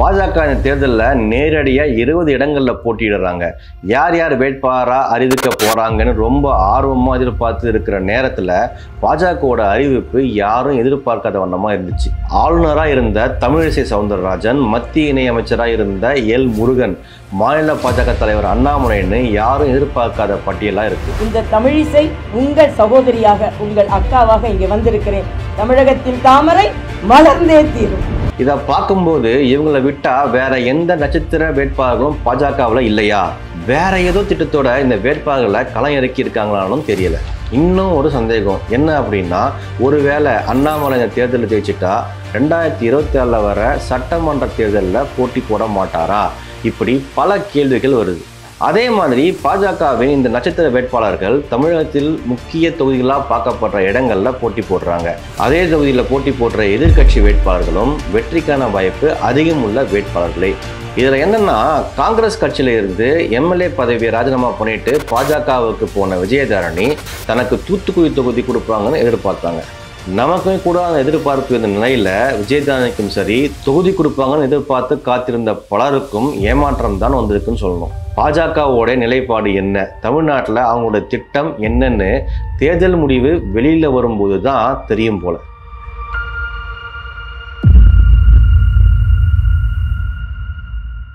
பாஜக இந்த தேர்தலில் நேரடியாக இருபது இடங்களில் போட்டியிடுறாங்க யார் யார் வேட்பாளராக அறிவிக்க போகிறாங்கன்னு ரொம்ப ஆர்வமாக எதிர்பார்த்து இருக்கிற நேரத்தில் பாஜகவோட அறிவிப்பு யாரும் எதிர்பார்க்காத வண்ணமாக இருந்துச்சு ஆளுநராக இருந்த தமிழிசை சவுந்தரராஜன் மத்திய இணையமைச்சராக இருந்த எல் முருகன் மாநில பாஜக தலைவர் அண்ணாமலைன்னு யாரும் எதிர்பார்க்காத பட்டியலாக இருக்குது இந்த தமிழிசை உங்கள் சகோதரியாக உங்கள் அக்காவாக இங்கே வந்திருக்கிறேன் தமிழகத்தின் தாமரை மலர்ந்தே தீரும் இதை பார்க்கும்போது இவங்களை விட்டா வேற எந்த நட்சத்திர வேட்பாளர்களும் பாஜகவில் இல்லையா வேற ஏதோ திட்டத்தோட இந்த வேட்பாளர்களை களம் இறக்கி இருக்காங்களானும் தெரியல இன்னும் ஒரு சந்தேகம் என்ன அப்படின்னா ஒருவேளை அண்ணாமலை இந்த தேர்தலில் ஜெயிச்சிட்டா ரெண்டாயிரத்தி இருபத்தி ஆறில் வர சட்டமன்ற தேர்தலில் போட்டி போட மாட்டாரா இப்படி பல கேள்விகள் வருது அதே மாதிரி பாஜகவின் இந்த நட்சத்திர வேட்பாளர்கள் தமிழகத்தில் முக்கிய தொகுதிகளாக பார்க்கப்படுற இடங்கள்ல போட்டி போடுறாங்க அதே தொகுதியில் போட்டி போடுற எதிர்க்கட்சி வேட்பாளர்களும் வெற்றிக்கான வாய்ப்பு அதிகம் உள்ள வேட்பாளர்களே இதில் என்னன்னா காங்கிரஸ் கட்சியில இருந்து எம்எல்ஏ பதவியை ராஜினாமா பண்ணிட்டு பாஜகவுக்கு போன விஜயதாரணி தனக்கு தூத்துக்குடி தொகுதி கொடுப்பாங்கன்னு எதிர்பார்த்தாங்க நமக்கும் கூட அந்த எதிர்பார்ப்பு இருந்த நிலையில விஜயதாரணிக்கும் சரி தொகுதி கொடுப்பாங்கன்னு எதிர்பார்த்து காத்திருந்த பலருக்கும் ஏமாற்றம் தான் வந்திருக்குன்னு சொல்லணும் பாஜகவோட நிலைப்பாடு என்ன தமிழ்நாட்டில் அவங்களோட திட்டம் என்னன்னு தேர்தல் முடிவு வெளியில வரும்போது தான் தெரியும் போல